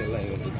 ಎಲ್ಲ ಇರುತ್ತೆ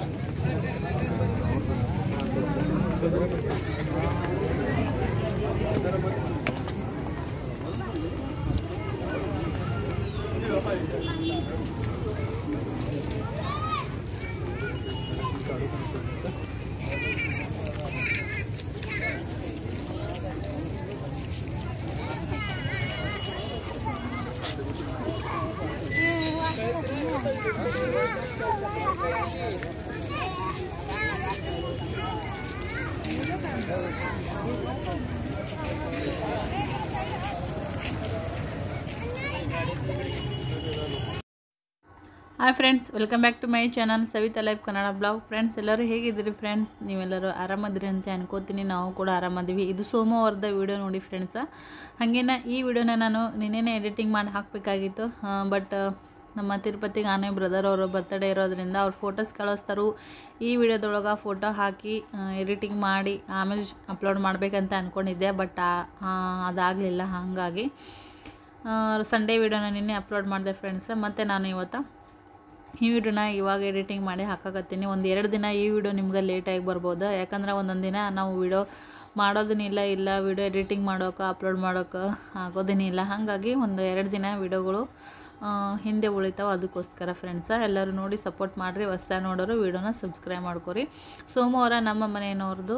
hi friends welcome back to my channel Savitha life Kannada blog friends ಎಲ್ಲರೂ ಹೇಗಿದ್ದೀರಿ ಫ್ರೆಂಡ್ಸ್ ನೀವೆಲ್ಲರೂ ಆರಾಮದಿರಿ ಅಂತ ಅನ್ಕೋತೀನಿ ನಾವು ಕೂಡ ಆರಾಮದೀವಿ ಇದು ಸೋಮವಾರದ ವಿಡಿಯೋ ನೋಡಿ ಫ್ರೆಂಡ್ಸ ಹಾಗೇನ ಈ ವಿಡಿಯೋನ ನಾನು ನಿನ್ನೆನೇ ಎಡಿಟಿಂಗ್ ಮಾಡಿ ಹಾಕಬೇಕಾಗಿತ್ತು ಬಟ್ ನಮ್ಮ ತಿರುಪತಿಗೆ ಆನೆ ಬ್ರದರ್ ಅವರು ಬರ್ತಡೇ ಇರೋದ್ರಿಂದ ಅವ್ರು ಫೋಟೋಸ್ ಕಳಿಸ್ತಾರು ಈ ವಿಡಿಯೋದೊಳಗೆ ಫೋಟೋ ಹಾಕಿ ಎಡಿಟಿಂಗ್ ಮಾಡಿ ಆಮೇಲೆ ಅಪ್ಲೋಡ್ ಮಾಡಬೇಕಂತ ಅಂದ್ಕೊಂಡಿದ್ದೆ ಬಟ್ ಅದಾಗಲಿಲ್ಲ ಹಾಗಾಗಿ ಸಂಡೇ ವಿಡಿಯೋನ ನಿನ್ನೆ ಅಪ್ಲೋಡ್ ಮಾಡಿದೆ ಫ್ರೆಂಡ್ಸ್ ಮತ್ತು ನಾನು ಇವತ್ತು ಈ ವಿಡಿಯೋನ ಇವಾಗ ಎಡಿಟಿಂಗ್ ಮಾಡಿ ಹಾಕಕತ್ತೀನಿ ಒಂದು ಎರಡು ದಿನ ಈ ವಿಡಿಯೋ ನಿಮ್ಗೆ ಲೇಟಾಗಿ ಬರ್ಬೋದು ಯಾಕಂದ್ರೆ ಒಂದೊಂದು ದಿನ ನಾವು ವಿಡಿಯೋ ಮಾಡೋದನ್ನಿಲ್ಲ ಇಲ್ಲ ವಿಡಿಯೋ ಎಡಿಟಿಂಗ್ ಮಾಡೋಕೆ ಅಪ್ಲೋಡ್ ಮಾಡೋಕೆ ಆಗೋದೇನಿಲ್ಲ ಹಾಗಾಗಿ ಒಂದು ಎರಡು ದಿನ ವಿಡಿಯೋಗಳು ಹಿಂದೆ ಉಳಿತಾವೆ ಅದಕ್ಕೋಸ್ಕರ ಫ್ರೆಂಡ್ಸ ಎಲ್ಲರೂ ನೋಡಿ ಸಪೋರ್ಟ್ ಮಾಡಿರಿ ಹೊಸ್ದಾಗಿ ನೋಡೋರು ವಿಡಿಯೋನ ಸಬ್ಸ್ಕ್ರೈಬ್ ಮಾಡ್ಕೊರಿ ಸೋಮವಾರ ನಮ್ಮ ಮನೆಯವ್ರದ್ದು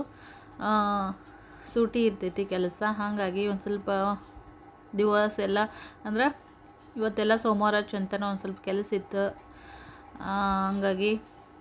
ಸೂಟಿ ಇರ್ತೈತಿ ಕೆಲಸ ಹಾಗಾಗಿ ಒಂದು ಸ್ವಲ್ಪ ದಿವಸ ಎಲ್ಲ ಅಂದ್ರೆ ಇವತ್ತೆಲ್ಲ ಸೋಮವಾರ ಚಂತನ ಒಂದು ಸ್ವಲ್ಪ ಕೆಲಸ ಇತ್ತು ಹಂಗಾಗಿ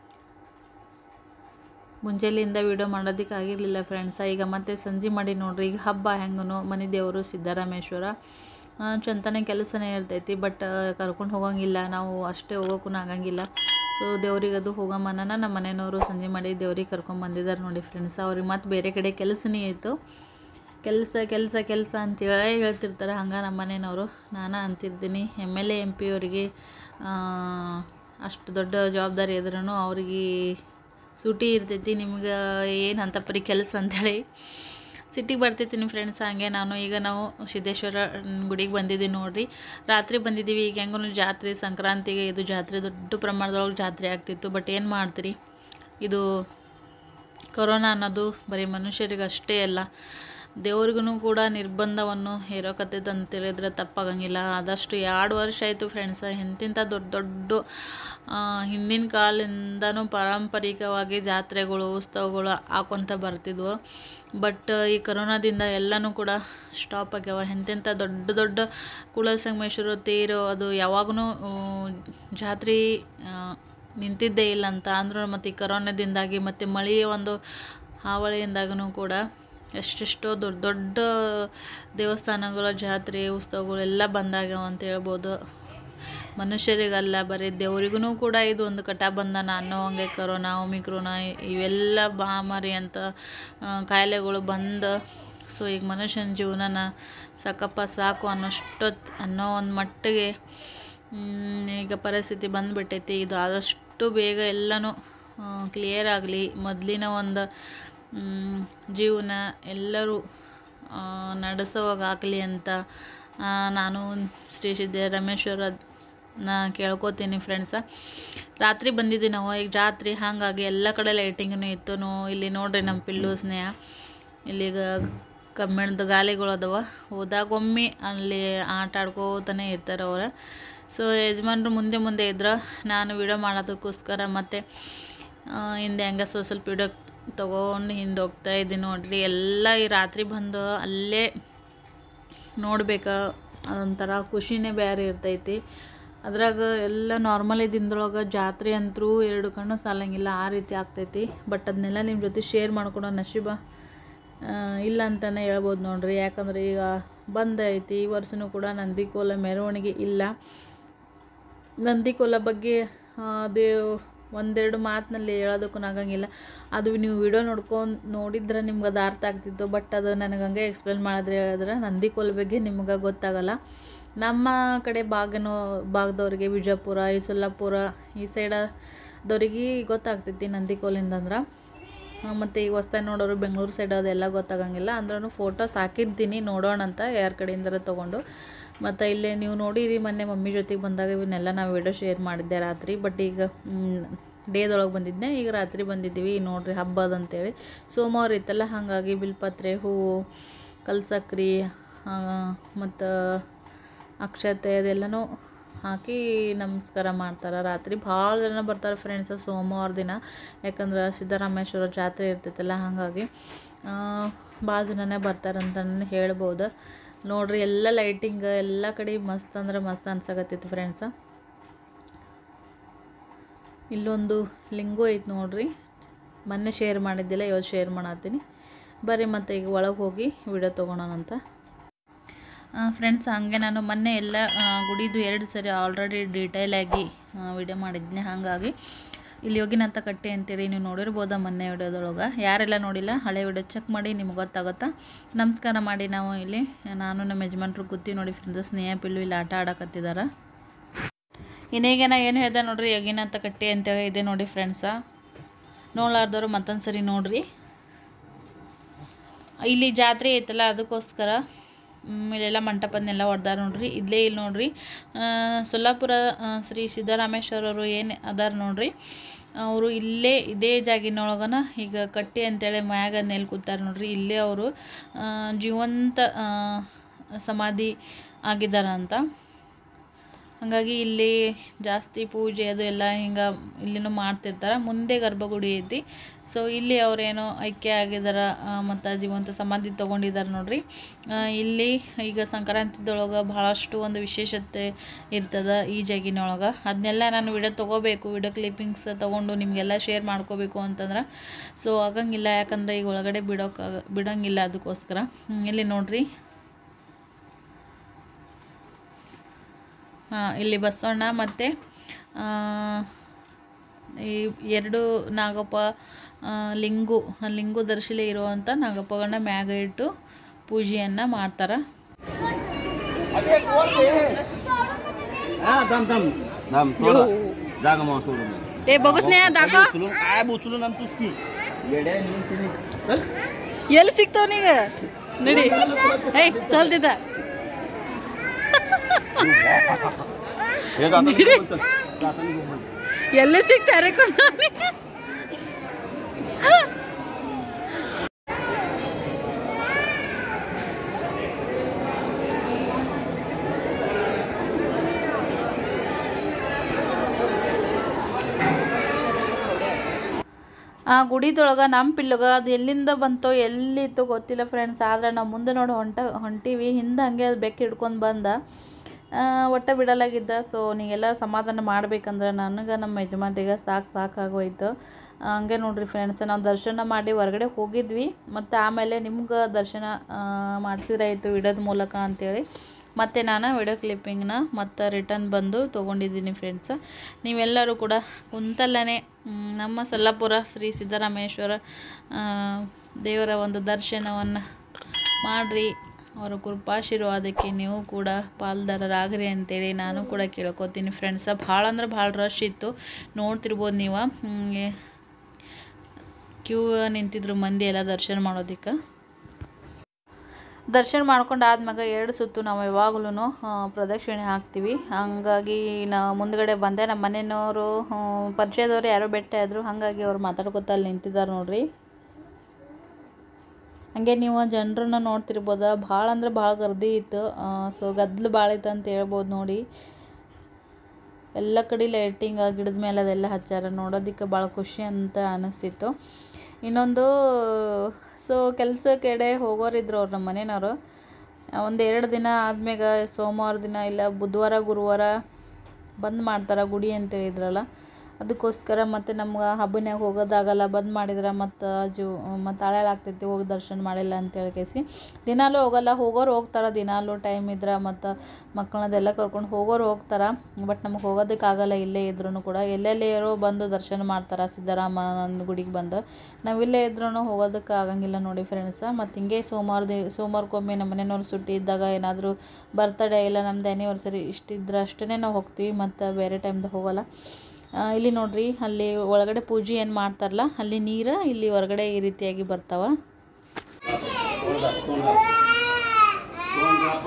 ಮುಂಜಾನೆಯಿಂದ ವೀಡಿಯೋ ಮಾಡೋದಕ್ಕೆ ಆಗಿರಲಿಲ್ಲ ಫ್ರೆಂಡ್ಸ ಈಗ ಮತ್ತೆ ಸಂಜೆ ಮಾಡಿ ನೋಡ್ರಿ ಈಗ ಹಬ್ಬ ಹೆಂಗೂ ಮನೆ ದೇವರು ಸಿದ್ದರಾಮೇಶ್ವರ ಚಂತನೆ ಕೆಲಸನೇ ಇರ್ತೈತಿ ಬಟ್ ಕರ್ಕೊಂಡು ಹೋಗಂಗಿಲ್ಲ ನಾವು ಅಷ್ಟೇ ಹೋಗೋಕ್ಕೂ ಆಗಂಗಿಲ್ಲ ಸೊ ದೇವ್ರಿಗೆ ಅದು ಹೋಗಮ್ಮನ ನಮ್ಮ ಮನೆಯವರು ಸಂಜೆ ಮಾಡಿ ದೇವ್ರಿಗೆ ಕರ್ಕೊಂಡು ಬಂದಿದ್ದಾರೆ ನೋಡಿ ಫ್ರೆಂಡ್ಸ್ ಅವ್ರಿಗೆ ಮತ್ತೆ ಬೇರೆ ಕಡೆ ಕೆಲಸನೇ ಇತ್ತು ಕೆಲಸ ಕೆಲಸ ಕೆಲಸ ಅಂತೇಳಿ ಹೇಳ್ತಿರ್ತಾರೆ ಹಂಗೆ ನಮ್ಮ ಮನೆಯವರು ನಾನು ಅಂತಿರ್ತೀನಿ M L A M P ಅವರಿಗೆ ಅಷ್ಟು ದೊಡ್ಡ ಜವಾಬ್ದಾರಿ ಇದ್ರೂ ಅವ್ರಿಗೆ ಸೂಟಿ ಇರ್ತೈತಿ ನಿಮ್ಗೆ ಏನು ಅಂತ ಪರಿ ಕೆಲಸ ಅಂಥೇಳಿ ಸಿಟಿಗೆ ಬರ್ತಿರ್ತೀನಿ ಫ್ರೆಂಡ್ಸ್ ಹಂಗೆ ನಾನು ಈಗ ನಾವು ಸಿದ್ದೇಶ್ವರ ಗುಡಿಗೆ ಬಂದಿದ್ದೀವಿ ನೋಡಿರಿ ರಾತ್ರಿ ಬಂದಿದ್ದೀವಿ ಈಗ ಹೆಂಗೂ ಜಾತ್ರೆ ಸಂಕ್ರಾಂತಿಗೆ ಇದು ಜಾತ್ರೆ ದೊಡ್ಡ ಪ್ರಮಾಣದೊಳಗೆ ಜಾತ್ರೆ ಆಗ್ತಿತ್ತು ಬಟ್ ಏನು ಮಾಡ್ತೀರಿ ಇದು ಕೊರೋನಾ ಅನ್ನೋದು ಬರೀ ಮನುಷ್ಯರಿಗೆ ಅಷ್ಟೇ ಅಲ್ಲ ದೇವ್ರಿಗೂ ಕೂಡ ನಿರ್ಬಂಧವನ್ನು ಹೇರೋಕತ್ತೈತೆ ಅಂತ ಹೇಳಿದ್ರೆ ತಪ್ಪಾಗಂಗಿಲ್ಲ ಆದಷ್ಟು ಎರಡು ವರ್ಷ ಆಯಿತು ಫ್ರೆಂಡ್ಸ ಎಂತಿಂಥ ದೊಡ್ಡ ದೊಡ್ಡ ಹಿಂದಿನ ಕಾಲದಿಂದನೂ ಪಾರಂಪರಿಕವಾಗಿ ಜಾತ್ರೆಗಳು ಉತ್ಸವಗಳು ಹಾಕೊತ ಬರ್ತಿದ್ವು ಬಟ್ ಈ ಕರೋನಾದಿಂದ ಎಲ್ಲನೂ ಕೂಡ ಸ್ಟಾಪ್ ಆಗ್ಯಾವ ಎಂತೆಂಥ ದೊಡ್ಡ ದೊಡ್ಡ ಕುಲಸಂಗಮೇಶ್ವರ ತೇರು ಅದು ಯಾವಾಗೂ ಜಾತ್ರೆ ನಿಂತಿದ್ದೇ ಇಲ್ಲ ಅಂತ ಅಂದ್ರು ಮತ್ತು ಈ ಕರೋನಾದಿಂದಾಗಿ ಮತ್ತು ಮಳೆಯ ಒಂದು ಹಾವಳಿಯಿಂದಾಗೂ ಕೂಡ ಎಷ್ಟೆಷ್ಟೋ ದೊಡ್ಡ ದೊಡ್ಡ ದೇವಸ್ಥಾನಗಳ ಜಾತ್ರೆ ಉತ್ಸವಗಳೆಲ್ಲ ಬಂದಾಗ್ಯಾವ ಅಂತ ಹೇಳ್ಬೋದು ಮನುಷ್ಯರಿಗಲ್ಲ ಬರೀ ದೇವ್ರಿಗೂ ಕೂಡ ಇದು ಒಂದು ಕಟ ಬಂಧನ ಅನ್ನೋ ಹಂಗೆ ಕರೋನಾ ಒಮಿಕ್ರೋನಾ ಇವೆಲ್ಲ ಮಹಾಮಾರಿ ಅಂತ ಕಾಯಿಲೆಗಳು ಬಂದು ಸೊ ಈಗ ಮನುಷ್ಯನ ಜೀವನನ ಸಾಕಪ್ಪ ಸಾಕು ಅನ್ನೋಷ್ಟೊತ್ತು ಅನ್ನೋ ಒಂದು ಮಟ್ಟಿಗೆ ಈಗ ಪರಿಸ್ಥಿತಿ ಬಂದುಬಿಟ್ಟೈತಿ ಇದು ಆದಷ್ಟು ಬೇಗ ಎಲ್ಲನೂ ಕ್ಲಿಯರ್ ಆಗಲಿ ಮೊದಲಿನ ಒಂದು ಜೀವನ ಎಲ್ಲರೂ ನಡೆಸೋವಾಗ ಆಗಲಿ ಅಂತ ನಾನು ಶ್ರೀ ಸಿದ್ದರಾಮೇಶ್ವರ ನಾ ಕೇಳ್ಕೊತೀನಿ ಫ್ರೆಂಡ್ಸ ರಾತ್ರಿ ಬಂದಿದ್ದೀವಿ ನಾವು ಈಗ ಜಾತ್ರೆ ಹಾಗಾಗಿ ಎಲ್ಲ ಕಡೆ ಲೈಟಿಂಗೂ ಇತ್ತು ನೋ ಇಲ್ಲಿ ನೋಡ್ರಿ ನಮ್ಮ ಪಿಲ್ಲು ಸ್ನೇಹ ಇಲ್ಲಿಗ ಕಬ್ಬಿಣದ ಗಾಲಿಗಳು ಅದಾವ ಹೋದಾಗೊಮ್ಮೆ ಅಲ್ಲಿ ಆಟ ಆಡ್ಕೋತಾನೆ ಇರ್ತಾರೆ ಅವ್ರು ಸೊ ಯಜಮಾನ್ರು ಮುಂದೆ ಮುಂದೆ ಇದ್ರು ನಾನು ವಿಡಿಯೋ ಮಾಡೋದಕ್ಕೋಸ್ಕರ ಮತ್ತು ಹಿಂದೆ ಹಂಗೆ ಸ್ವಲ್ಪ ಸ್ವಲ್ಪ ವಿಡಿಯೋ ತೊಗೊಂಡು ಹಿಂದೆ ಹೋಗ್ತಾ ಇದ್ದೀನಿ ನೋಡ್ರಿ ಎಲ್ಲ ಈ ರಾತ್ರಿ ಬಂದು ಅಲ್ಲೇ ನೋಡ್ಬೇಕು ಅದೊಂಥರ ಖುಷಿನೇ ಬೇರೆ ಇರ್ತೈತಿ ಅದ್ರಾಗ ಎಲ್ಲ ನಾರ್ಮಲಿ ದಿನದೊಳಗೆ ಜಾತ್ರೆ ಅಂತೂ ಎರಡು ಕಣ್ಣು ಸಾಲಂಗಿಲ್ಲ ಆ ರೀತಿ ಆಗ್ತೈತಿ ಬಟ್ ಅದನ್ನೆಲ್ಲ ನಿಮ್ಮ ಜೊತೆ ಶೇರ್ ಮಾಡ್ಕೊಳೋ ನಶೀಬ ಇಲ್ಲ ಅಂತಲೇ ಹೇಳ್ಬೋದು ನೋಡ್ರಿ ಯಾಕಂದ್ರೆ ಈಗ ಬಂದೈತಿ ಈ ವರ್ಷವೂ ಕೂಡ ನಂದಿಕೋಲ ಮೆರವಣಿಗೆ ಇಲ್ಲ ನಂದಿಕೋಲ ಬಗ್ಗೆ ಅದು ಒಂದೆರಡು ಮಾತಿನಲ್ಲಿ ಹೇಳೋದಕ್ಕೂ ಆಗಂಗಿಲ್ಲ ಅದು ನೀವು ವಿಡಿಯೋ ನೋಡ್ಕೊಂಡು ನೋಡಿದ್ರೆ ನಿಮ್ಗೆ ಅದು ಅರ್ಥ ಆಗ್ತಿತ್ತು ಬಟ್ ಅದು ನನಗೆ ಹಂಗೆ ಎಕ್ಸ್ಪ್ಲೇನ್ ಮಾಡಿದ್ರೆ ಹೇಳಿದ್ರೆ ನಂದಿಕೋಲ ಬಗ್ಗೆ ನಿಮ್ಗೆ ಗೊತ್ತಾಗಲ್ಲ ನಮ್ಮ ಕಡೆ ಭಾಗನೋ ಭಾಗದವ್ರಿಗೆ ವಿಜಯಪುರ ಈ ಸೊಲ್ಲಾಪುರ ಈ ಸೈಡದವ್ರಿಗೆ ಗೊತ್ತಾಗ್ತೈತಿ ನಂದಿಕೋಲಿಂದ ಅಂದ್ರೆ ಮತ್ತು ಈಗ ಹೊಸ್ದಾಗಿ ನೋಡೋರು ಬೆಂಗಳೂರು ಸೈಡ್ ಅದೆಲ್ಲ ಗೊತ್ತಾಗಂಗಿಲ್ಲ ಅಂದ್ರೂ ಫೋಟೋಸ್ ಹಾಕಿರ್ತೀನಿ ನೋಡೋಣ ಅಂತ ಯಾರ ಕಡೆಯಿಂದರ ತೊಗೊಂಡು ಮತ್ತು ಇಲ್ಲೇ ನೀವು ನೋಡಿರಿ ಮೊನ್ನೆ ಮಮ್ಮಿ ಜೊತೆಗೆ ಬಂದಾಗ ಇವನ್ನೆಲ್ಲ ನಾವು ವಿಡಿಯೋ ಶೇರ್ ಮಾಡಿದ್ದೆ ರಾತ್ರಿ ಬಟ್ ಈಗ ಡೇದೊಳಗೆ ಬಂದಿದ್ದೆ ಈಗ ರಾತ್ರಿ ಬಂದಿದ್ದೀವಿ ನೋಡ್ರಿ ಹಬ್ಬದ ಅಂತೇಳಿ ಸೋಮವಾರ ಇತ್ತಲ್ಲ ಹಾಗಾಗಿ ಬಿಲ್ಪತ್ರೆ ಹೂವು ಕಲ್ಸಕ್ರಿ ಮತ್ತು ಅಕ್ಷತೆ ಅದೆಲ್ಲನೂ ಹಾಕಿ ನಮಸ್ಕಾರ ಮಾಡ್ತಾರೆ ರಾತ್ರಿ ಭಾಳ ಜನ ಬರ್ತಾರೆ ಫ್ರೆಂಡ್ಸ್ ಸೋಮವಾರ ದಿನ ಯಾಕಂದ್ರೆ ಸಿದ್ದರಾಮೇಶ್ವರ ಜಾತ್ರೆ ಇರ್ತೈತಲ್ಲ ಹಾಗಾಗಿ ಭಾಳ ಜನನೇ ಬರ್ತಾರಂತ ಹೇಳ್ಬೋದು ನೋಡ್ರಿ ಎಲ್ಲ ಲೈಟಿಂಗ್ ಎಲ್ಲ ಕಡೆ ಮಸ್ತ್ ಅಂದ್ರೆ ಮಸ್ತ್ ಅನ್ಸಕತ್ತೈತಿ ಫ್ರೆಂಡ್ಸ ಇಲ್ಲೊಂದು ಲಿಂಗು ಐತೆ ನೋಡ್ರಿ ಮೊನ್ನೆ ಶೇರ್ ಮಾಡಿದ್ದಿಲ್ಲ ಇವತ್ತು ಶೇರ್ ಮಾಡತ್ತೀನಿ ಬರ್ರಿ ಮತ್ತೆ ಈಗ ಒಳಗೆ ಹೋಗಿ ವಿಡಿಯೋ ತೊಗೊಳೋಣಂತ ಫ್ರೆಂಡ್ಸ್ ಹಾಗೆ ನಾನು ಮೊನ್ನೆ ಎಲ್ಲ ಆ, ಗುಡಿದು ಎರಡು ಸರಿ ಆಲ್ರೆಡಿ ಡೀಟೇಲಾಗಿ ವಿಡಿಯೋ ಮಾಡಿದ್ನಿ ಹಾಗಾಗಿ ಇಲ್ಲಿ ಯೋಗಿನಾಥ ಕಟ್ಟೆ ಅಂತೇಳಿ ನೀವು ನೋಡಿರ್ಬೋದಾ ಮೊನ್ನೆ ವಿಡಿಯೋದೊಳಗೆ ಯಾರೆಲ್ಲ ನೋಡಿಲ್ಲ ಹಳೆ ವಿಡಿಯೋ ಚೆಕ್ ಮಾಡಿ ನಿಮ್ಗೆ ಗೊತ್ತಾಗುತ್ತಾ ನಮಸ್ಕಾರ ಮಾಡಿ ನಾವು ಇಲ್ಲಿ ನಾನು ನಮ್ಮ ಯಜಮಾನ್ರು ಕೂತಿ ನೋಡಿ ಫ್ರೆಂಡ್ಸ್ ಸ್ನೇಹ ಪಿಲ್ಲು ಇಲ್ಲಿ ಆಟ ಆಡಕತ್ತಿದ್ದಾರೆ ಇನ್ನೀಗ ನಾ ಏನು ಹೇಳ್ದೆ ನೋಡ್ರಿ ಯೋಗಿನಾಥ ಕಟ್ಟೆ ಅಂತೇಳಿ ಇದೆ ನೋಡಿ ಫ್ರೆಂಡ್ಸ ನೋಡ್ಲಾರ್ದವ್ರು ಮತ್ತೊಂದು ಸರಿ ನೋಡ್ರಿ ಇಲ್ಲಿ ಜಾತ್ರೆ ಐತಲ್ಲ ಅದಕ್ಕೋಸ್ಕರ ಮ್, ಇಲ್ಲೆಲ್ಲ ಮಂಟಪದನ್ನೆಲ್ಲ ಹೊಡ್ದಾರ ನೋಡ್ರಿ ಇಲ್ಲೇ ಇಲ್ಲಿ ನೋಡ್ರಿ ಆ, ಸೊಲ್ಲಾಪುರ ಆ, ಶ್ರೀ ಸಿದ್ದರಾಮೇಶ್ವರರು ಏನು ಅದಾರ ನೋಡ್ರಿ ಅವರು ಇಲ್ಲೇ ಇದೇ ಜಾಗಿನೊಳಗನ ಈಗ ಕಟ್ಟಿ ಅಂತೇಳಿ ಮ್ಯಾಗ ನೆಲ್ ಕೂತಾರ ನೋಡ್ರಿ ಇಲ್ಲೇ ಅವರು ಜೀವಂತ ಆ, ಸಮಾಧಿ ಆಗಿದಾರ ಅಂತ ಹಾಗಾಗಿ ಇಲ್ಲಿ ಜಾಸ್ತಿ ಪೂಜೆ ಅದು ಎಲ್ಲ ಹಿಂಗೆ ಇಲ್ಲಿನೂ ಮಾಡ್ತಿರ್ತಾರೆ ಮುಂದೆ ಗರ್ಭಗುಡಿ ಐತಿ ಸೊ ಇಲ್ಲಿ ಅವರೇನೋ ಐಕ್ಯ ಆಗಿದಾರ ಮತ್ತು ಜೀವಂತ ಸಮಾಧಿ ತೊಗೊಂಡಿದ್ದಾರೆ ನೋಡ್ರಿ ಆ, ಇಲ್ಲಿ ಈಗ ಸಂಕ್ರಾಂತಿದೊಳಗೆ ಭಾಳಷ್ಟು ಒಂದು ವಿಶೇಷತೆ ಇರ್ತದ ಈ ಜಾಗಿನೊಳಗೆ ಅದನ್ನೆಲ್ಲ ನಾನು ವಿಡಿಯೋ ತೊಗೋಬೇಕು ವಿಡಿಯೋ ಕ್ಲಿಪ್ಪಿಂಗ್ಸ್ ತೊಗೊಂಡು ನಿಮಗೆಲ್ಲ ಶೇರ್ ಮಾಡ್ಕೋಬೇಕು ಅಂತಂದ್ರೆ ಸೊ ಆಗಂಗಿಲ್ಲ ಯಾಕಂದ್ರೆ ಈಗ ಒಳಗಡೆ ಬಿಡೋಕೆ ಬಿಡೋಂಗಿಲ್ಲ ಅದಕ್ಕೋಸ್ಕರ ಹ್ಮ್, ಇಲ್ಲಿ ನೋಡ್ರಿ ಆ, ಇಲ್ಲಿ ಬಸವಣ್ಣ ಮತ್ತು ಈ ಎರಡು ನಾಗಪ್ಪ ಆ, ಲಿಂಗು ಲಿಂಗು ದರ್ಶಿಲೆ ಇರುವಂಥ ನಾಗಪ್ಪಗಳನ್ನ ಮ್ಯಾಗ ಇಟ್ಟು ಪೂಜೆಯನ್ನು ಮಾಡ್ತಾರೆ हा थांब थांब थांब सोडा जागा मग सोडून दे. ಏ ಬಗಸ್ನೇ ದಾಕ उचलून काय उचलून आण तूच की येड्या नेऊन चिनी. चल. ಎಲ್ಲಿ ಸಿಗ್ತಾವ ನೀಗ ನಡಿ ಏಯ್ ಚಲ್ತಿದ್ದ हे जाताना घेऊन चल. जाताना घेऊन चल. ಎಲ್ಲಿ ಸಿಗ್ತಾರೆ ಆ ಗುಡಿದೊಳಗೆ ನಮ್ಮ ಪಿಲ್ಲಗ ಅದು ಎಲ್ಲಿಂದ ಬಂತೋ ಎಲ್ಲಿತ್ತು ಗೊತ್ತಿಲ್ಲ ಫ್ರೆಂಡ್ಸ್ ಆದ್ರೆ ನಾವು ಮುಂದೆ ನೋಡಿ ಹೊಂಟ ಹೊಂಟೀವಿ ಹಿಂದೆ ಹಂಗೆ ಅದು ಬೆಕ್ಕ ಹಿಡ್ಕೊಂಡು ಬಂದ ಆ, ಒಟ್ಟ ಬಿಡಲಾಗಿದ್ದ ಸೊ ನೀಗೆಲ್ಲ ಸಮಾಧಾನ ಮಾಡ್ಬೇಕಂದ್ರೆ ನನಗೆ ನಮ್ಮ ಯಜಮಾನ್ರಿಗೆ ಸಾಕು ಸಾಕಾಗೋಯ್ತು ಆ, ಹಂಗೆ ನೋಡ್ರಿ ಫ್ರೆಂಡ್ಸ್ ನಾವು ದರ್ಶನ ಮಾಡಿ ಹೊರಗಡೆ ಹೋಗಿದ್ವಿ ಮತ್ತು ಆಮೇಲೆ ನಿಮ್ಗೆ ದರ್ಶನ ಮಾಡಿಸಿದ್ರಾಯ್ತು ವಿಡಿಯೋದ ಮೂಲಕ ಅಂತೇಳಿ ಮತ್ತು ನಾನು ವಿಡಿಯೋ ಕ್ಲಿಪ್ಪಿಂಗ್ನ ಮತ್ತು ರಿಟರ್ನ್ ಬಂದು ತೊಗೊಂಡಿದ್ದೀನಿ ಫ್ರೆಂಡ್ಸ್ ನೀವೆಲ್ಲರೂ ಕೂಡ ಕುಂತಲ್ಲೇ ಮ್, ನಮ್ಮ ಸೊಲ್ಲಾಪುರ ಶ್ರೀ ಸಿದ್ದರಾಮೇಶ್ವರ ಆ, ದೇವರ ಒಂದು ದರ್ಶನವನ್ನು ಮಾಡಿರಿ ಅವರ ಕೃಪಾಶೀರ್ವಾದಕ್ಕೆ ನೀವು ಕೂಡ ಪಾಲ್ದಾರರಾಗ್ರಿ ಅಂತೇಳಿ ನಾನು ಕೂಡ ಕೇಳ್ಕೊತೀನಿ ಫ್ರೆಂಡ್ಸ ಭಾಳ ಅಂದ್ರೆ ಭಾಳ ರಶ್ ಇತ್ತು ನೋಡ್ತಿರ್ಬೋದು ನೀವು ಕ್ಯೂ ನಿಂತಿದ್ರು ಮಂದಿ ಎಲ್ಲ ದರ್ಶನ ಮಾಡೋದಕ್ಕೆ ದರ್ಶನ ಮಾಡ್ಕೊಂಡು ಆದ್ಮ್ಯಾಗ ಎರಡು ಸುತ್ತು ನಾವು ಯಾವಾಗಲೂ ಪ್ರದಕ್ಷಿಣೆ ಹಾಕ್ತೀವಿ ಹಾಗಾಗಿ ನಾ ಮುಂದ್ಗಡೆ ಬಂದೆ ನಮ್ಮ ಮನೆಯವರು ಪರಿಚಯದವ್ರು ಯಾರೋ ಭೇಟಿ ಆದರು ಹಾಗಾಗಿ ಅವ್ರು ಮಾತಾಡ್ಕೊತ ಅಲ್ಲಿ ನಿಂತಿದ್ದಾರೆ ನೋಡ್ರಿ ಹಂಗೆ ನೀವು ಜನರನ್ನ ನೋಡ್ತಿರ್ಬೋದ ಭಾಳ ಅಂದ್ರೆ ಭಾಳ ಗರ್ದಿ ಇತ್ತು ಸೊ ಗದ್ಲು ಭಾಳ ಇತ್ತು ಅಂತ ಹೇಳ್ಬೋದು ನೋಡಿ ಎಲ್ಲ ಕಡೆ ಲೈಟಿಂಗ್ ಗಿಡದ ಮೇಲೆ ಅದೆಲ್ಲ ಹಚ್ಚಾರ ನೋಡೋದಕ್ಕೆ ಭಾಳ ಖುಷಿ ಅಂತ ಅನಿಸ್ತಿತ್ತು ಇನ್ನೊಂದು ಸೊ ಕೆಲಸ ಕಡೆ ಹೋಗೋರಿದ್ರು ಅವ್ರು ನಮ್ಮ ಮನೆಯವರು ಒಂದು ಎರಡು ದಿನ ಆದ್ಮ್ಯಾಗ ಸೋಮವಾರ ದಿನ ಇಲ್ಲ ಬುಧವಾರ ಗುರುವಾರ ಬಂದ್ ಮಾಡ್ತಾರೆ ಗುಡಿ ಅಂತ ಹೇಳಿದ್ರಲ್ಲ ಅದಕ್ಕೋಸ್ಕರ ಮತ್ತು ನಮ್ಗೆ ಹಬ್ಬನ್ಯಾಗ ಹೋಗೋದಾಗಲ್ಲ ಬಂದ್ ಮಾಡಿದ್ರೆ ಮತ್ತು ಜೀವ ಮತ್ತು ಹಳೆಲ್ ಆಗ್ತೈತಿ ಹೋಗಿ ದರ್ಶನ ಮಾಡಿಲ್ಲ ಅಂತೇಳಿ ಕೇಸಿ ದಿನಾಲೂ ಹೋಗಲ್ಲ ಹೋಗೋರು ಹೋಗ್ತಾರೆ ದಿನಾಲೂ ಟೈಮ್ ಇದ್ರೆ ಮತ್ತು ಮಕ್ಕಳನ್ನೆಲ್ಲ ಕರ್ಕೊಂಡು ಹೋಗೋರು ಹೋಗ್ತಾರೆ ಬಟ್ ನಮಗೆ ಹೋಗೋದಕ್ಕಾಗಲ್ಲ ಇಲ್ಲೇ ಇದ್ರೂ ಕೂಡ ಎಲ್ಲೆಲ್ಲಿ ಇರೋ ಬಂದು ದರ್ಶನ ಮಾಡ್ತಾರೆ ಸಿದ್ದರಾಮನ ಗುಡಿಗೆ ಬಂದು ನಾವು ಇಲ್ಲೇ ಇದ್ರೂ ಹೋಗೋದಕ್ಕೆ ಆಗಂಗಿಲ್ಲ ನೋಡಿ ಫ್ರೆಂಡ್ಸ ಮತ್ತು ಹಿಂಗೆ ಸೋಮವಾರ ದಿ ಸೋಮವಾರಕ್ಕೊಮ್ಮೆ ನಮ್ಮ ಮನೆಯವ್ರು ಸುಟ್ಟಿ ಇದ್ದಾಗ ಏನಾದರೂ ಬರ್ತಡೇ ಇಲ್ಲ ನಮ್ದು ಆ್ಯನಿವರ್ಸರಿ ಇಷ್ಟಿದ್ರೆ ಅಷ್ಟೇ ನಾವು ಹೋಗ್ತೀವಿ ಮತ್ತು ಬೇರೆ ಟೈಮ್ದಾಗ ಹೋಗಲ್ಲ ಆ, ಇಲ್ಲಿ ನೋಡ್ರಿ ಅಲ್ಲಿ ಒಳಗಡೆ ಪೂಜೆ ಏನು ಮಾಡ್ತಾರಲ್ಲ ಅಲ್ಲಿ ನೀರು ಇಲ್ಲಿ ಹೊರಗಡೆ ಈ ರೀತಿಯಾಗಿ ಬರ್ತಾವ दोन ड्रॉप.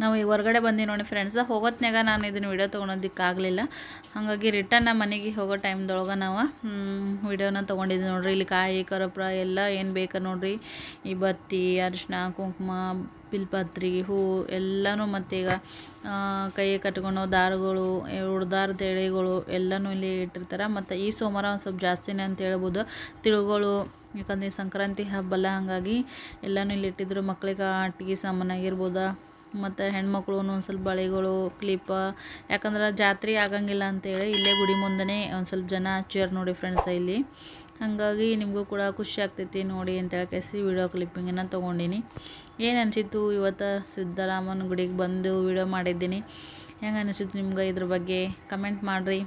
ನಾವು ಈ ಹೊರಗಡೆ ಬಂದು ನೋಡಿ ಫ್ರೆಂಡ್ಸ ಹೋಗೋತ್ನಾಗ ನಾನು ಇದನ್ನು ವಿಡಿಯೋ ತೊಗೊಳೋದಕ್ಕಾಗಲಿಲ್ಲ ಹಾಗಾಗಿ ರಿಟರ್ನ್ ನಮ್ಮ ಮನೆಗೆ ಹೋಗೋ ಟೈಮ್ದೊಳಗೆ ನಾವು ವಿಡಿಯೋನ ತೊಗೊಂಡಿದ್ವಿ ನೋಡ್ರಿ ಇಲ್ಲಿ ಕಾಯಿ ಕರಪ್ರ ಎಲ್ಲ ಏನು ಬೇಕು ನೋಡ್ರಿ ಈ ಬತ್ತಿ ಅರಿಶಿನ ಕುಂಕುಮ ಬಿಲ್ಪತ್ರಿ ಹೂ ಎಲ್ಲನೂ ಮತ್ತು ಈಗ ಆ, ಕೈ ಕಟ್ಕೊಳೋ ದಾರಗಳು ಉಡ್ದಾರ ತೆಳೆಗಳು ಎಲ್ಲನೂ ಇಲ್ಲಿ ಇಟ್ಟಿರ್ತಾರೆ ಮತ್ತು ಈ ಸೋಮವಾರ ಒಂದು ಸ್ವಲ್ಪ ಜಾಸ್ತಿನೇ ಅಂತ ಹೇಳ್ಬೋದು ತಿಳುಗಳು ಯಾಕಂದರೆ ಸಂಕ್ರಾಂತಿ ಹಬ್ಬಲ್ಲ ಹಾಗಾಗಿ ಎಲ್ಲನೂ ಇಲ್ಲಿ ಇಟ್ಟಿದ್ರು ಮಕ್ಳಿಗೆ ಆಟಿಕೆ ಸಾಮಾನಾಗಿರ್ಬೋದು ಮತ್ತು ಹೆಣ್ಮಕ್ಳು ಒಂದು ಸ್ವಲ್ಪ ಬಳೆಗಳು ಕ್ಲಿಪ್ ಯಾಕಂದ್ರೆ ಜಾತ್ರೆ ಆಗಂಗಿಲ್ಲ ಅಂತೇಳಿ ಇಲ್ಲೇ ಗುಡಿ ಮುಂದೆನೇ ಒಂದು ಸ್ವಲ್ಪ ಜನ ಹಚ್ಚಾರ ನೋಡಿ ಫ್ರೆಂಡ್ಸ ಇಲ್ಲಿ ಹಾಗಾಗಿ ನಿಮಗೂ ಕೂಡ ಖುಷಿ ಆಗ್ತೈತಿ ನೋಡಿ ಅಂತ ಹೇಳ್ಕೇಸಿ ವಿಡಿಯೋ ಕ್ಲಿಪ್ಪಿಂಗನ್ನು ತೊಗೊಂಡಿನಿ ಏನು ಅನಿಸಿತ್ತು ಇವತ್ತು ಸಿದ್ದರಾಮನ ಗುಡಿಗೆ ಬಂದು ವಿಡಿಯೋ ಮಾಡಿದ್ದೀನಿ ಹೆಂಗೆ ಅನಿಸಿತ್ತು ನಿಮ್ಗೆ ಇದ್ರ ಬಗ್ಗೆ ಕಮೆಂಟ್ ಮಾಡಿರಿ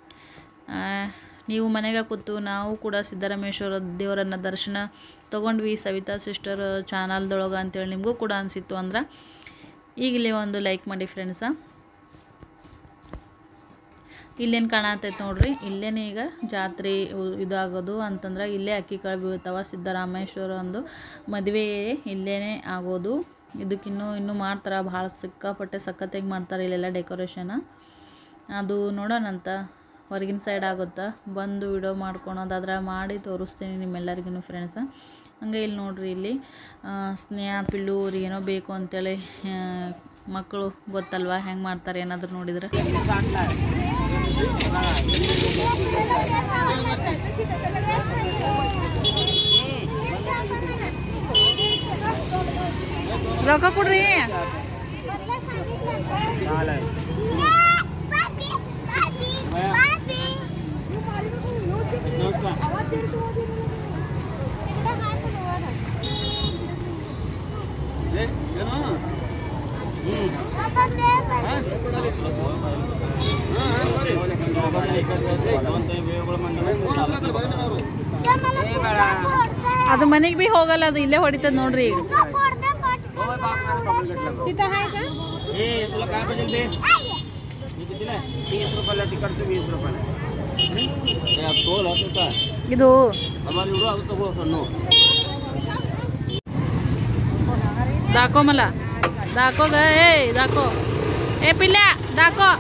ನೀವು ಮನೆಗೆ ಕೂತು ನಾವು ಕೂಡ ಸಿದ್ದರಾಮೇಶ್ವರ ದೇವರನ್ನ ದರ್ಶನ ತೊಗೊಂಡ್ವಿ ಸವಿತಾ ಸಿಸ್ಟರ್ ಚಾನಲ್ದೊಳಗೆ ಅಂತೇಳಿ ನಿಮಗೂ ಕೂಡ ಅನಿಸಿತ್ತು ಅಂದ್ರೆ ಈಗಲೇ ಒಂದು ಲೈಕ್ ಮಾಡಿ ಫ್ರೆಂಡ್ಸ ಇಲ್ಲೇನು ಕಾಣತೈತೆ ನೋಡ್ರಿ ಇಲ್ಲೇನೆ ಈಗ ಜಾತ್ರೆ ಉ- ಇದಾಗೋದು ಅಂತಂದ್ರೆ ಇಲ್ಲೇ ಅಕ್ಕಿ ಕಾಳು ಬೀಳ್ತಾವ ಸಿದ್ದರಾಮೇಶ್ವರ ಒಂದು ಮದುವೆ ಇಲ್ಲೇನೆ ಆಗೋದು ಇದಕ್ಕಿನ್ನೂ ಇನ್ನೂ ಮಾಡ್ತಾರೆ ಭಾಳ ಸಿಕ್ಕಾಪಟ್ಟೆ ಸಖತ್ತಾಗಿ ಮಾಡ್ತಾರೆ ಇಲ್ಲೆಲ್ಲ ಡೆಕೋರೇಷನ್ ಅದು ನೋಡೋಣಂತ ಹೊರಗಿನ ಸೈಡ್ ಆಗುತ್ತಾ ಬಂದು ವಿಡಿಯೋ ಮಾಡ್ಕೊಳೋದಾದ್ರೆ ಮಾಡಿ ತೋರಿಸ್ತೀನಿ ನಿಮ್ಮೆಲ್ಲರಿಗೂ ಫ್ರೆಂಡ್ಸ ಹಂಗೆ ಇಲ್ಲಿ ನೋಡ್ರಿ ಇಲ್ಲಿ ಆ, ಸ್ನೇಹ ಪಿಲ್ಲು ಅವ್ರಿಗೆ ಏನೋ ಬೇಕು ಅಂತೇಳಿ ಆ, ಮಕ್ಕಳು ಗೊತ್ತಲ್ವಾ ಹೆಂಗೆ ಮಾಡ್ತಾರೆ ಏನಾದರೂ ನೋಡಿದ್ರೆ ರೊಕ್ಕ ಕೊಡ್ರಿ ಅದು ಮನೆಗೆ ಭೀ ಹೋಗಲ್ಲ ಅದು ಇಲ್ಲೇ ಹೊಡಿತದ ನೋಡ್ರಿ ಈಗ ए तुला काय पाहिजे ते मी कितीला तीस रुपयाला तिकडचं वीस रुपयाला तोल होतं का ಇದು आम्हाला एवढं आलं तर सण्णू दाखव मला दाखव ग ए दाखव ए पिल्ल्या दाखव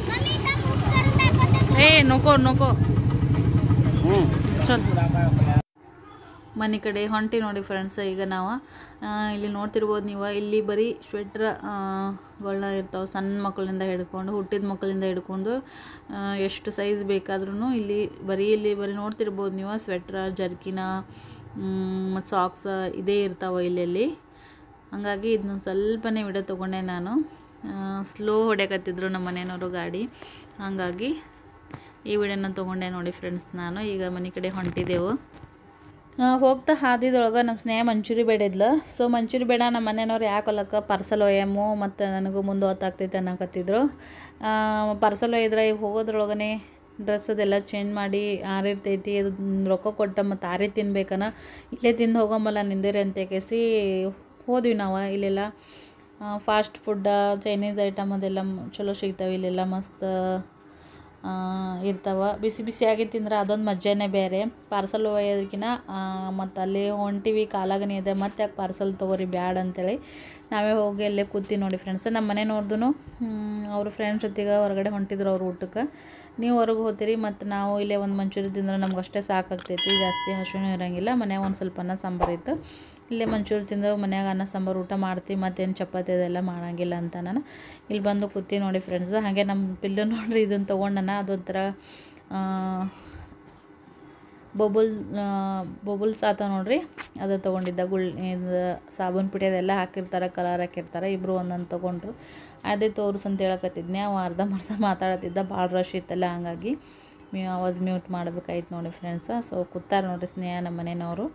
ए नको नको हम्म ಚಲ್ ಮನೆ ಕಡೆ ಹೊಂಟಿ ನೋಡಿ ಫ್ರೆಂಡ್ಸ್ ಈಗ ನಾವು ಆ, ಇಲ್ಲಿ ನೋಡ್ತಿರ್ಬೋದು ನೀವು ಇಲ್ಲಿ ಬರೀ ಸ್ವೆಟ್ರ್ ಗಳ ಇರ್ತಾವೆ ಸಣ್ಣ ಮಕ್ಕಳಿಂದ ಹಿಡ್ಕೊಂಡು ಹುಟ್ಟಿದ ಮಕ್ಕಳಿಂದ ಹಿಡ್ಕೊಂಡು ಆ, ಎಷ್ಟು ಸೈಜ್ ಬೇಕಾದ್ರೂ ಇಲ್ಲಿ ಬರೀ ಇಲ್ಲಿ ಬರೀ ನೋಡ್ತಿರ್ಬೋದು ನೀವು ಸ್ವೆಟ್ರ ಜರ್ಕಿನ ಮತ್ತು ಸಾಕ್ಸ್ ಇದೇ ಇರ್ತಾವೆ ಇಲ್ಲೆಲ್ಲಿ ಹಂಗಾಗಿ ಇದನ್ನ ಸ್ವಲ್ಪನೇ ವಿಡಿಯೋ ತೊಗೊಂಡೆ ನಾನು ಸ್ಲೋ ಹೊಡ್ಯಾಕತ್ತಿದ್ರು ನಮ್ಮ ಮನೆಯವರು ಗಾಡಿ ಹಾಗಾಗಿ ಈ ವಿಡಿಯೋನ ತೊಗೊಂಡೆ ನೋಡಿ ಫ್ರೆಂಡ್ಸ್ ನಾನು ಈಗ ಮನೆ ಕಡೆ ಹೊಂಟಿದ್ದೆವು ಆ, ಹೋಗ್ತಾ ಹಾದಿದೊಳಗೆ ನಮ್ಮ ಸ್ನೇಹ ಮಂಚೂರಿ ಬೇಡ ಇದ್ಲು ಸೊ ಮಂಚೂರಿ ಬೇಡ ನಮ್ಮ ಮನೆಯವ್ರು ಯಾಕೆ ಹೊಲಕ್ಕೆ ಪಾರ್ಸಲ್ ಒಯ್ಯಮ್ಮು ಮತ್ತು ನನಗೂ ಮುಂದೆ ಹೊತ್ತಾಗ್ತೈತೆ ಅನ್ನಕತ್ತಿದ್ರು ಪಾರ್ಸಲ್ ಒಯ್ದ್ರೆ ಈಗ ಹೋಗೋದ್ರೊಳಗನೆ ಡ್ರೆಸ್ ಅದೆಲ್ಲ ಚೇಂಜ್ ಮಾಡಿ ಆರಿರ್ತೈತಿ ಅದು ರೊಕ್ಕ ಕೊಟ್ಟ ಮತ್ತು ಆರಿ ತಿನ್ಬೇಕನ ಇಲ್ಲೇ ತಿಂದು ಹೋಗಂಬಲ್ಲ ನಿಂದಿರಿ ಅಂತ ಕೇಸಿ ಹೋದ್ವಿ ನಾವು ಇಲ್ಲೆಲ್ಲ ಫಾಸ್ಟ್ ಫುಡ್ಡ ಚೈನೀಸ್ ಐಟಮ್ ಅದೆಲ್ಲ ಮ್- ಚಲೋ ಸಿಗ್ತಾವೆ ಇಲ್ಲೆಲ್ಲ ಮಸ್ತ್ ಇರ್ತಾವೆ ಬಿಸಿ ಬಿಸಿಯಾಗಿ ತಿಂದ್ರೆ ಅದೊಂದು ಮಜಾನೇ ಬೇರೆ ಪಾರ್ಸಲ್ ಒಯ್ಯೋದಕ್ಕಿಂತ ಮತ್ತು ಅಲ್ಲಿ ಹೊಂಟಿವಿ ಕಾಲಾಗನೇ ಇದೆ ಮತ್ತೆ ಯಾಕೆ ಪಾರ್ಸಲ್ ತೊಗೋರಿ ಬ್ಯಾಡ ಅಂತೇಳಿ ನಾವೇ ಹೋಗಿ ಅಲ್ಲೇ ಕೂತಿ ನೋಡಿ ಫ್ರೆಂಡ್ಸ್ ನಮ್ಮ ಮನೆಯವ್ರದ್ದು ಅವ್ರ ಫ್ರೆಂಡ್ಸ್ ಜೊತೆಗೆ ಹೊರಗಡೆ ಹೊಂಟಿದ್ರು ಅವ್ರ ಊಟಕ್ಕೆ ನೀವು ಹೊರಗೆ ಹೋಗ್ತೀರಿ ಮತ್ತು ನಾವು ಇಲ್ಲೇ ಒಂದು ಮಂಚೂರಿ ತಿಂದ್ರೆ ನಮ್ಗೆ ಅಷ್ಟೇ ಸಾಕಾಗ್ತೈತಿ ಜಾಸ್ತಿ ಹಸುನೂ ಇರೋಂಗಿಲ್ಲ ಮನ್ಯಾಗ ಒಂದು ಸ್ವಲ್ಪ ಅನ್ನ ಸಾಂಬಾರು ಇತ್ತು ಇಲ್ಲೇ ಮಂಚೂರಿ ತಿಂದ್ರೆ ಮನ್ಯಾಗ ಅನ್ನ ಸಾಂಬಾರು ಊಟ ಮಾಡ್ತೀವಿ ಮತ್ತೇನು ಚಪಾತಿ ಅದೆಲ್ಲ ಮಾಡಂಗಿಲ್ಲ ಅಂತ ನಾನು ಇಲ್ಲಿ ಬಂದು ಕೂತಿ ನೋಡಿ ಫ್ರೆಂಡ್ಸ್ ಹಾಗೆ ನಮ್ಮ ಪಿಲ್ಲು ನೋಡ್ರಿ ಇದನ್ನು ತೊಗೊಂಡನ ಅದೊಂಥರ ಆ, ಬಬುಲ್ ಬಬುಲ್ಸ್ ಆತ ನೋಡ್ರಿ ಅದು ತೊಗೊಂಡಿದ್ದ ಗುಳ್ ಇದು ಸಾಬೂನು ಪುಡಿ ಅದೆಲ್ಲ ಹಾಕಿರ್ತಾರೆ ಕಲರ್ ಹಾಕಿರ್ತಾರೆ ಇಬ್ಬರು ಒಂದೊಂದು ತೊಗೊಂಡ್ರು ಅದೇ ತೋರ್ಸು ಅಂತ ಹೇಳಕತ್ತಿದ್ನೆ ಅವ ಅರ್ಧ ಮರ್ಧ ಮಾತಾಡತ್ತಿದ್ದ ಭಾಳ ರಶ್ ಇತ್ತಲ್ಲ ಹಂಗಾಗಿ ಮ್ಯೂ ಆವಾಜ್ ಮ್ಯೂಟ್ ಮಾಡ್ಬೇಕಾಯ್ತು ನೋಡಿ ಫ್ರೆಂಡ್ಸ ಸೊ ಕೂತಾರ ನೋಡ್ರಿ ಸ್ನೇಹ ನಮ್ಮ ಮನೆಯವರು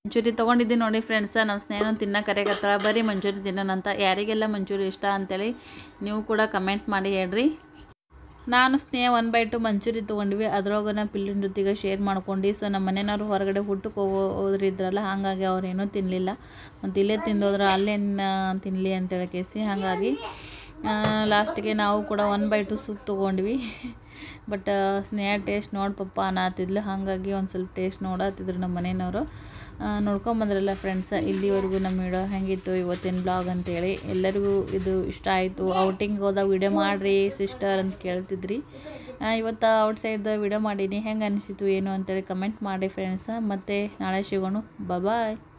ಮಂಚೂರಿ ತೊಗೊಂಡಿದ್ದೀನಿ ನೋಡಿ ಫ್ರೆಂಡ್ಸ ನಮ್ಮ ಸ್ನೇಹನ ತಿನ್ನೋ ಕರೆಯಕತ್ತಾಳ ಬರೀ ಮಂಚೂರಿ ತಿನ್ನೋಣಂತ ಯಾರಿಗೆಲ್ಲ ಮಂಚೂರಿ ಇಷ್ಟ ಅಂತೇಳಿ ನೀವು ಕೂಡ ಕಮೆಂಟ್ ಮಾಡಿ ಹೇಳ್ರಿ ನಾನು Sneha one by two manchurian ತೊಗೊಂಡ್ವಿ ಅದ್ರೊಳಗೆ ನಾ ಪಿಲ್ಲಿನ ಜೊತೆಗೆ ಶೇರ್ ಮಾಡ್ಕೊಂಡು ಸೊ ನಮ್ಮ ಮನೆಯವ್ರು ಹೊರಗಡೆ ಊಟಕ್ಕೆ ಹೋಗೋ ಹೋದ್ರಿದ್ರಲ್ಲ ಹಾಗಾಗಿ ಅವ್ರೇನೂ ತಿನ್ನಲಿಲ್ಲ ಮತ್ತು ಇಲ್ಲೇ ತಿಂದೋದ್ರೆ ಅಲ್ಲೇನು ತಿನ್ನಲಿ ಅಂತೇಳಿ ಕೇಸಿ ಹಾಗಾಗಿ ಲಾಸ್ಟಿಗೆ ನಾವು ಕೂಡ ಒನ್ ಬೈ ಟು ಸೂಪ್ ತೊಗೊಂಡ್ವಿ ಬಟ್ ಸ್ನೇಹ ಟೇಸ್ಟ್ ನೋಡಿ ಪಪ್ಪ ಅನ್ನತ್ತಿದ್ಲು ಹಾಗಾಗಿ ಒಂದು ಸ್ವಲ್ಪ ಟೇಸ್ಟ್ ನೋಡತ್ತಿದ್ರು ನಮ್ಮ ಮನೆಯವರು ನೋಡ್ಕೊಂಬಂದ್ರಲ್ಲ ಫ್ರೆಂಡ್ಸ ಇಲ್ಲಿವರೆಗೂ ನಮ್ಮ ವಿಡಿಯೋ ಹೆಂಗಿತ್ತು ಇವತ್ತಿನ ಬ್ಲಾಗ್ ಅಂತೇಳಿ ಎಲ್ಲರಿಗೂ ಇದು ಇಷ್ಟ ಆಯಿತು ಔಟಿಂಗ್ ಹೋದಾಗ ವಿಡಿಯೋ ಮಾಡಿರಿ ಸಿಸ್ಟರ್ ಅಂತ ಕೇಳ್ತಿದ್ರಿ ಆ, ಇವತ್ತು ಔಟ್ಸೈಡ್ದ ವಿಡಿಯೋ ಮಾಡೀನಿ ಹೆಂಗೆ ಅನಿಸಿತು ಏನು ಅಂತೇಳಿ ಕಮೆಂಟ್ ಮಾಡಿ ಫ್ರೆಂಡ್ಸ ಮತ್ತು ನಾಳೆ ಸಿಗೋಣ ಬಾಯ್